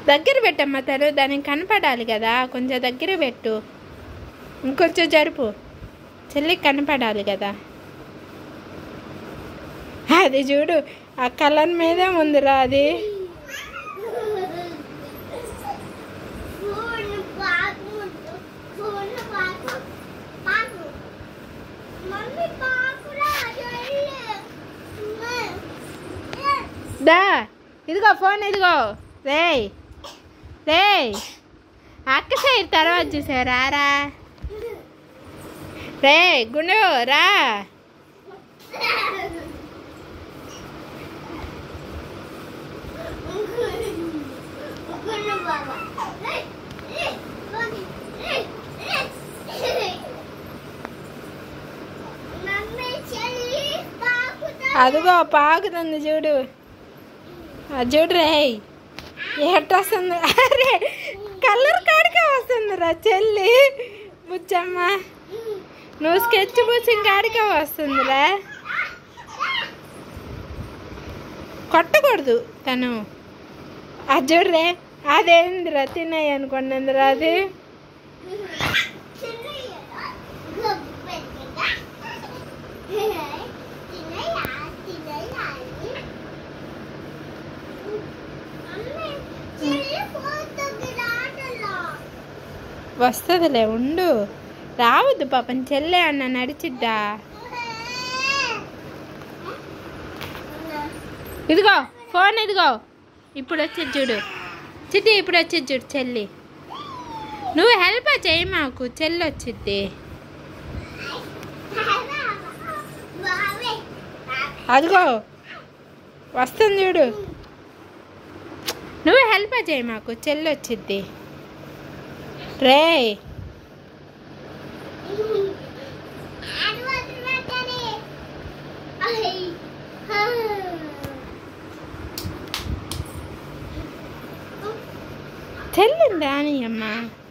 దగ్గర పెట్టమ్మా తను దానికి కనపడాలి కదా కొంచెం దగ్గర పెట్టు ఇంకొంచెం జరుపు చెల్లికి కనపడాలి కదా అది చూడు ఆ కలర్ మీదే ఉందిరా అది ఫోన్ పాకు ఫోన్ పాకు పాకు మమ్మీ పాకురా దా ఇదిగో ఫోన్ ఇదిగో రేయ్ రేయ్ అక్క సైడ్ తర్వాత చూసారా రా రే గుండు రా మమ్మీ చెల్లి పాకుతా అదిగో పాకుతుంది చూడు అది చూడు రేయ్ ఎట్టొస్తుంది అరే కలర్ కాడికే వస్తుందిరా చెల్లి బుచ్చమ్మ నువ్వు స్కెచ్ పూసిన కాడికే వస్తుందిరా కొట్టకూడదు తను అది చూడరే అదేందిరా తిన్నాయి అనుకున్నదిరా అది వస్తుందిలే ఉండు రావద్దు పాపం చెల్లె అన్న నడిచిద్దా ఇదిగో ఫోన్ ఇదిగో ఇప్పుడు వచ్చేది చూడు చిట్టి ఇప్పుడు వచ్చేది చూడు చెల్లి నువ్వు హెల్ప్ చేయి మాకు చెల్లి వచ్చిద్ది అదిగో వస్తుంది చూడు నువ్వు హెల్ప్ చేయి మాకు చెల్లి వచ్చిద్ది రే చెల్లిందా అని అమ్మా